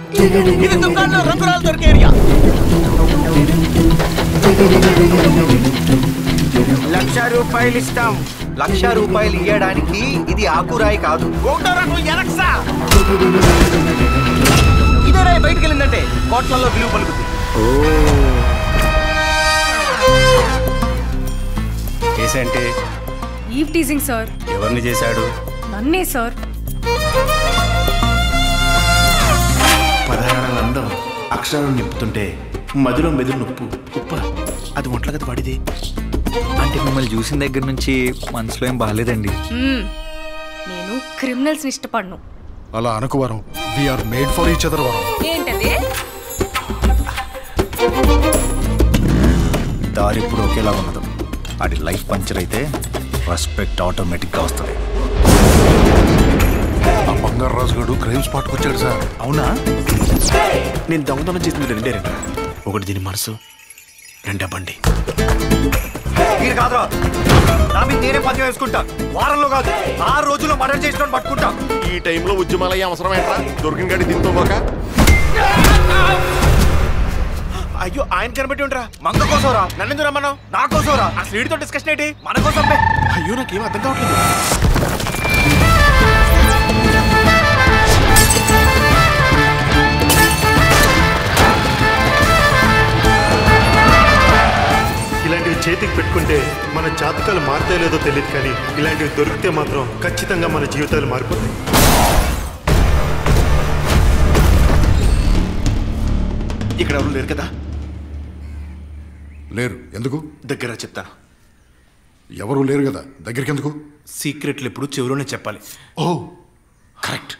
ఇది దుకాణంలో రంగురాలు దొరికే ఏరియా లక్ష రూపాయలు ఇస్తాం లక్ష రూపాయలు ఇయ్యడానికి ఇది ఆకురాయి కాదు ఒకటో రకం ఎలక్సా ఇదే రాయి బయటికి వెళ్ళిందంటే కోట్లలో విలువ పలుకుతుంది కేసంటే ఈవ్ టీజింగ్ సార్ ఎవరిని చేశాడు నన్నే సార్ పదహారు అందం అక్షరాలు నింపుతుంటే మధురం మెదురు నొప్పు ఉప్ప అది ఒంట్ల కదా పడిది అంటే మిమ్మల్ని చూసిన దగ్గర నుంచి మనసులో ఏం బాగాలేదండి మ్మ్. నేను క్రిమినల్స్ ని ఇష్టపడను అలా అనుకు వరం we're made for each other వరం ఏంటది దారి ఇప్పుడు ఒకేలా ఉండదు అది లైఫ్ పంచర్ అయితే రెస్పెక్ట్ ఆటోమేటిక్గా వస్తుంది ఆ బంగారు రాజు గడు క్రైమ్ స్పాట్కి వచ్చాడు సార్ అవునా నేను దొంగతనం చేసింది రెండే రెండు ఒకటి దీని మనసు రెండా బండి మీరు కాదురా నా మీద నేనే పద్యం వేసుకుంటా వారంలో కాదు ఆరు రోజుల్లో మర్డర్ చేసిన పట్టుకుంటా ఈ టైంలో ఉద్యమాలయ్యే అవసరం ఏంట్రా దొరికిన గడి దీంతో పోక అయ్యో ఆయన కనబెట్టి ఉంటారా మంగ కోసంరా నన్ను రమ్మన్నావు నా కోసంరా అసలు వీడితో డిస్కషన్ ఏంటి మన కోసం బే. అయ్యో నాకేం అర్థం కావట్లేదు ఇలాంటివి చేతికి పెట్టుకుంటే మన జాతకాలు మారుతాయో లేదో తెలియదు కానీ ఇలాంటివి దొరికితే మాత్రం ఖచ్చితంగా మన జీవితాలు మారిపోతాయి ఇక్కడ ఎవరు లేరు కదా లేరు ఎందుకు దగ్గర చెప్తాను ఎవరు లేరు కదా దగ్గరికి ఎందుకు సీక్రెట్లు ఎప్పుడు చెవిలోనే చెప్పాలి ఓ కరెక్ట్